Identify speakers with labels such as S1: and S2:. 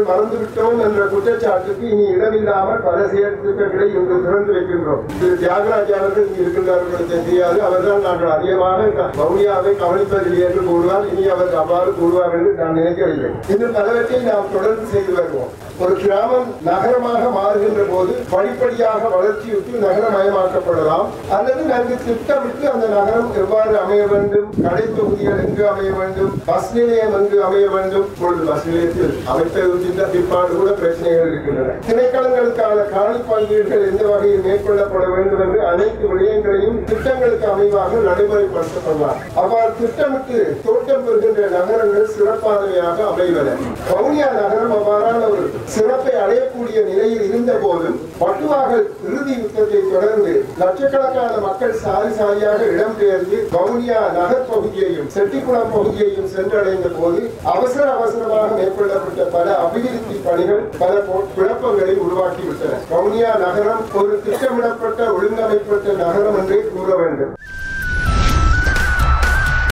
S1: மறந்துவிட்டோம் என்ற குற்றச்சாட்டுக்கு இனி இடமில்லாமல் பல செயற்திட்டங்களை இன்று திறந்து வைக்கின்றோம் திரு தியாகராஜ் அவர்கள் இங்கு இருக்கின்றார்கள் தெரியாது அவர்தான் நாங்கள் அதிகமாக வவுனியாவை கவனிப்பதில்லை என்று கூறுவார் இனி அவர் அவ்வாறு கூறுவார் என்று நான் நினைக்கவில்லை இன்னும் பலவற்றை நாம் தொடர்ந்து செய்து வருவோம் ஒரு கிராமம் நகரமாக மாறுகின்ற போது படிப்படியாக வளர்ச்சியுற்று நகரமயமாக்கப்படலாம் அல்லது நன்கு திட்டமிட்டு அந்த நகரம் எவ்வாறு அமைய வேண்டும் கடை தொகுதிகள் எங்கு அமைய வேண்டும் பஸ் நிலையம் எங்கு அமைய வேண்டும் இப்பொழுது பஸ் நிலையத்தில் அமைப்பதில் பிற்பாடு கூட பிரச்சனைகள் இருக்கின்றன திணைக்களங்களுக்கான காணி பங்கீடுகள் எந்த வகையில் மேற்கொள்ளப்பட வேண்டும் என்று அனைத்து விடயங்களையும் திட்டங்களுக்கு அமைவாக நடைமுறைப்படுத்தப்படலாம் அவ்வாறு திட்டமிட்டு தோட்டம் பெறுகின்ற நகரங்கள் சிறப்பானவையாக அமைவன வவுனியா நகரம் அவ்வாறான ஒரு சிறப்பை அடையக்கூடிய நிலையில் இருந்த போதும் பட்டுவாகல் இறுதி யுத்தத்தை தொடர்ந்து லட்சக்கணக்கான மக்கள் சாரி சாரியாக இடம்பெயர்ந்து வவுனியா நகர் பகுதியையும் செட்டிக்குளம் பகுதியையும் சென்றடைந்த போது அவசர அவசரமாக மேற்கொள்ளப்பட்ட பல அபிவிருத்தி பணிகள் பல பொ- குழப்பங்களை உருவாக்கிவிட்டன வவுனியா நகரம் ஒரு திட்டமிடப்பட்ட ஒழுங்கமைப்பட்ட நகரம் என்றே கூற வேண்டும்